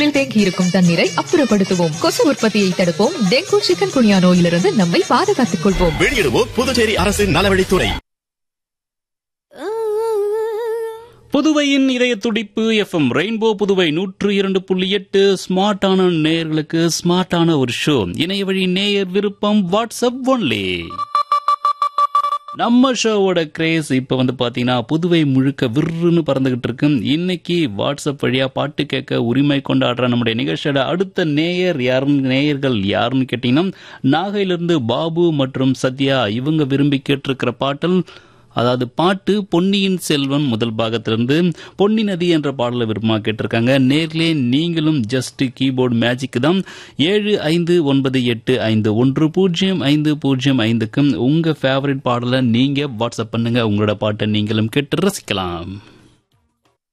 சுவரில் தேங்கியிருக்கும் தண்ணீரை அப்புறப்படுத்துவோம் கொசு உற்பத்தியை தடுப்போம் டெங்கு சிக்கன் குனியா நோயிலிருந்து நம்மை பாதுகாத்துக் கொள்வோம் வெளியிடுவோர் புதுச்சேரி அரசின் நலவழித்துறை புதுவையின் இதய துடிப்பு எஃப்எம் ரெயின்போ புதுவை நூற்று இரண்டு புள்ளி எட்டு ஸ்மார்ட்டான நேயர்களுக்கு ஸ்மார்ட்டான ஒரு ஷோ இணைய வழி நேயர் விருப்பம் வாட்ஸ்அப் ஒன்லி நம்ம ஷோவோட கிரேஸ் இப்போ வந்து பார்த்தீங்கன்னா புதுவை முழுக்க விருன்னு பறந்துகிட்டு இருக்கு இன்னைக்கு வாட்ஸ்அப் வழியா பாட்டு கேட்க உரிமை கொண்டாடுற நம்முடைய நிகழ்ச்சியோட அடுத்த நேயர் யாருன்னு நேயர்கள் யாருன்னு கேட்டீங்கன்னா நாகையிலிருந்து பாபு மற்றும் சத்யா இவங்க விரும்பி கேட்டிருக்கிற பாட்டல் அதாவது பாட்டு பொன்னியின் செல்வன் முதல் பாகத்திலிருந்து பொன்னி நதி என்ற பாடலை விருப்பமாக கேட்டிருக்காங்க நேர்லே நீங்களும் ஜஸ்ட் கீபோர்டு மேஜிக் தான் ஏழு ஐந்து ஒன்பது எட்டு ஐந்து ஒன்று பூஜ்ஜியம் ஐந்து பூஜ்ஜியம் ஐந்துக்கும் உங்க ஃபேவரட் பாடலை நீங்க வாட்ஸ்அப் பண்ணுங்க உங்களோட பாட்டை நீங்களும் கேட்டு ரசிக்கலாம்